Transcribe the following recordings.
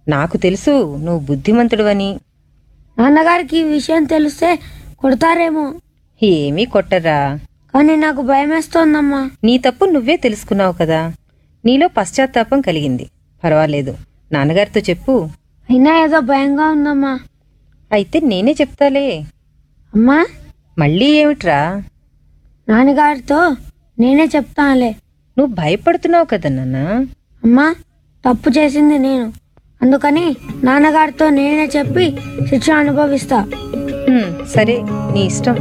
నాకు తెలుసు నువ్వు బుద్ధిమంతుడువని నాన్నగారికి ఈ విషయం తెలిస్తే కొడతారేమో ఏమీ కొట్టరా కానీ నాకు భయమేస్తోందమ్మా నీ తప్పు నువ్వే తెలుసుకున్నావు కదా నీలో పశ్చాత్తాపం కలిగింది పర్వాలేదు నాన్నగారితో చెప్పు అయినా ఏదో భయంగా ఉందమ్మా అయితే నేనే చెప్తాలే అమ్మా మళ్ళీ ఏమిట్రా నాన్నగారితో నేనే చెప్తానులే నువ్వు భయపడుతున్నావు కదా నాన్న అమ్మా తప్పు చేసింది నేను అందుకని నాన్నగారితో నేనే చెప్పి శిక్ష అనుభవిస్తా హ్మ్, సరే నీ ఇష్టం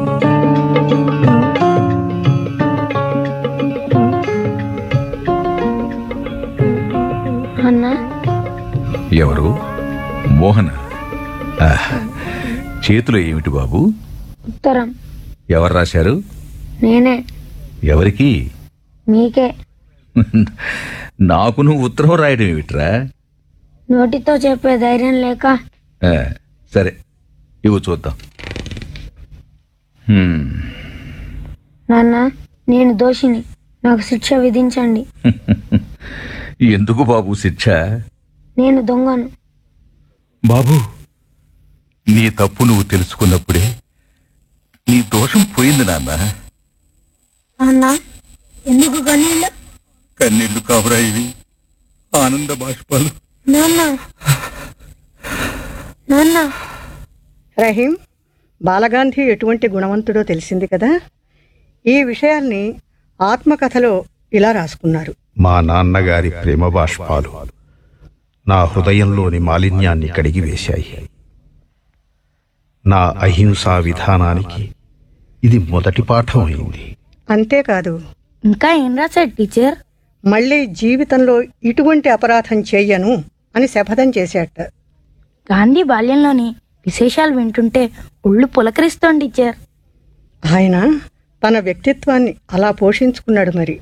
అన్నా ఎవరు మోహన ఆహ్, చేతిలో ఏమిటి బాబు ఉత్తరం ఎవరు రాశారు నేనే ఎవరికి మీకే నాకు నువ్వు ఉత్తరం రాయడం ఏమిట్రా నోటితో చెప్పే ధైర్యం లేక ఆ, సరే ఇవ్వు చూద్దాం హ్మ్, నాన్న నేను దోషిని నాకు శిక్ష విధించండి ఎందుకు బాబు శిక్ష నేను దొంగను బాబు నీ తప్పు నువ్వు తెలుసుకున్నప్పుడే నీ దోషం పోయింది నాన్న నాన్న ఎందుకు కన్నీళ్ళు కన్నీళ్లు కావురా ఇవి ఆనంద బాష్పాలు నాన్న నాన్న రహీం బాలగాంధీ ఎటువంటి గుణవంతుడో తెలిసింది కదా ఈ విషయాల్ని ఆత్మకథలో ఇలా రాసుకున్నారు మా నాన్నగారి ప్రేమ బాష్పాలు నా హృదయంలోని మాలిన్యాన్ని కడిగి వేశాయి నా అహింసా విధానానికి ఇది మొదటి పాఠం అయింది అంతేకాదు ఇంకా ఏం రాశాడు టీచర్ మళ్ళీ జీవితంలో ఇటువంటి అపరాధం చెయ్యను అని శపథం చేశాట గాంధీ బాల్యంలోని విశేషాలు వింటుంటే ఒళ్ళు పులకరిస్తోంది టీచర్ ఆయన తన వ్యక్తిత్వాన్ని అలా పోషించుకున్నాడు మరి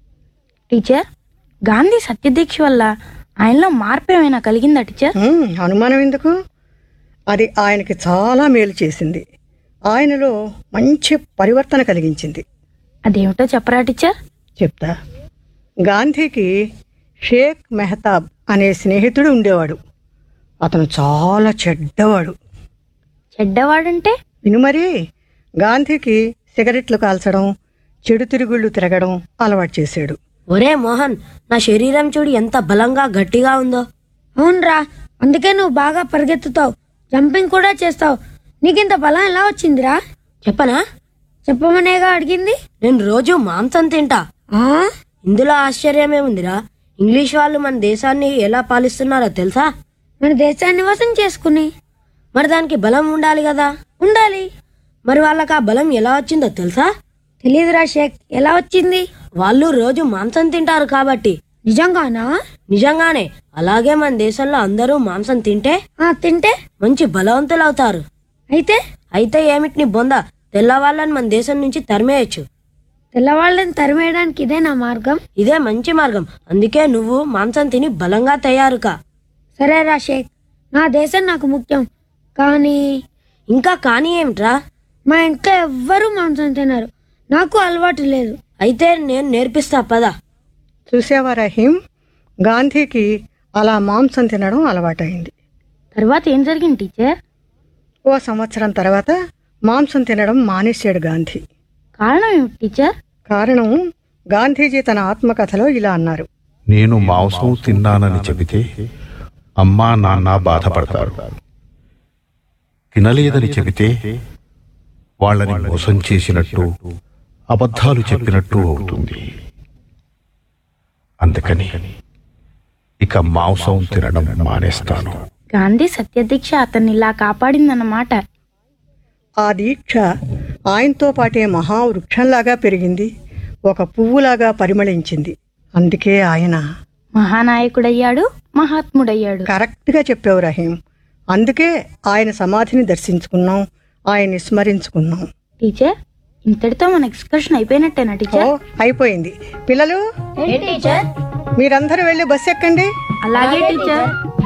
టీచర్ గాంధీ సత్యదీక్ష వల్ల ఆయనలో మార్పు ఏమైనా కలిగిందా టీచర్ హ్మ్, అనుమానం ఎందుకు అది ఆయనకి చాలా మేలు చేసింది ఆయనలో మంచి పరివర్తన కలిగించింది అదేమిటో చెప్పరా టీచర్ చెప్తా గాంధీకి షేక్ మెహతాబ్ అనే స్నేహితుడు ఉండేవాడు అతను చాలా చెడ్డవాడు చెడ్డవాడంటే విను మరి గాంధీకి సిగరెట్లు కాల్చడం చెడు తిరుగుళ్ళు తిరగడం అలవాటు చేశాడు ఒరే మోహన్ నా శరీరం చూడు ఎంత బలంగా గట్టిగా ఉందో అవునరా అందుకే నువ్వు బాగా పరిగెత్తుతావు జంపింగ్ కూడా చేస్తావు నీకింత బలం ఎలా వచ్చిందిరా చెప్పనా చెప్పమనేగా అడిగింది నేను రోజు మాంసం తింటా ఆ ఇందులో ఆశ్చర్యమేముందిరా ఇంగ్లీష్ వాళ్ళు మన దేశాన్ని ఎలా పాలిస్తున్నారో తెలుసా మన దేశాన్ని వశం చేసుకుని మరి దానికి బలం ఉండాలి కదా ఉండాలి మరి వాళ్ళకి ఆ బలం ఎలా వచ్చిందో తెలుసా తెలియదురా షేక్ ఎలా వచ్చింది వాళ్ళు రోజు మాంసం తింటారు కాబట్టి నిజంగానా నిజంగానే అలాగే మన దేశంలో అందరూ మాంసం తింటే ఆ తింటే మంచి బలవంతులు అవుతారు అయితే అయితే ఏమిటి నీ బొంద తెల్లవాళ్ళని మన దేశం నుంచి తరిమేయచ్చు తెల్లవాళ్ళని తరిమేయడానికి ఇదే నా మార్గం ఇదే మంచి మార్గం అందుకే నువ్వు మాంసం తిని బలంగా తయారు కా సరేరా షేక్ నా దేశం నాకు ముఖ్యం కానీ ఇంకా కానీ ఏమిట్రా మా ఇంట్లో ఎవ్వరూ మాంసం తినరు నాకు అలవాటు లేదు అయితే నేను నేర్పిస్తా పదా చూసావా రహీం గాంధీకి అలా మాంసం తినడం అలవాటైంది తర్వాత ఏం జరిగింది టీచర్ ఓ సంవత్సరం తర్వాత మాంసం తినడం మానేశాడు గాంధీ కారణం ఏమిటి టీచర్ కారణం గాంధీజీ తన ఆత్మకథలో ఇలా అన్నారు నేను మాంసం తిన్నానని చెబితే అమ్మా నాన్న బాధపడతారు తినలేదని చెబితే వాళ్ళని మోసం చేసినట్టు అబద్ధాలు చెప్పినట్టు అవుతుంది అందుకని ఇక మాంసం తినడం మానేస్తాను గాంధీ సత్యదీక్ష అతన్ని ఇలా కాపాడిందన్నమాట ఆ దీక్ష ఆయనతో పాటే మహావృక్షంలాగా పెరిగింది ఒక పువ్వులాగా పరిమళించింది అందుకే ఆయన మహానాయకుడయ్యాడు మహాత్ముడయ్యాడు కరెక్ట్గా చెప్పావు రహీం అందుకే ఆయన సమాధిని దర్శించుకున్నాం ఆయన్ని స్మరించుకున్నాం టీచర్ ఇంతటితో మన ఎక్స్కర్షన్ అయిపోయినట్టేనా ఓ టీచర్ అయిపోయింది పిల్లలు టీచర్ మీరందరూ వెళ్ళి బస్సు ఎక్కండి అలాగే టీచర్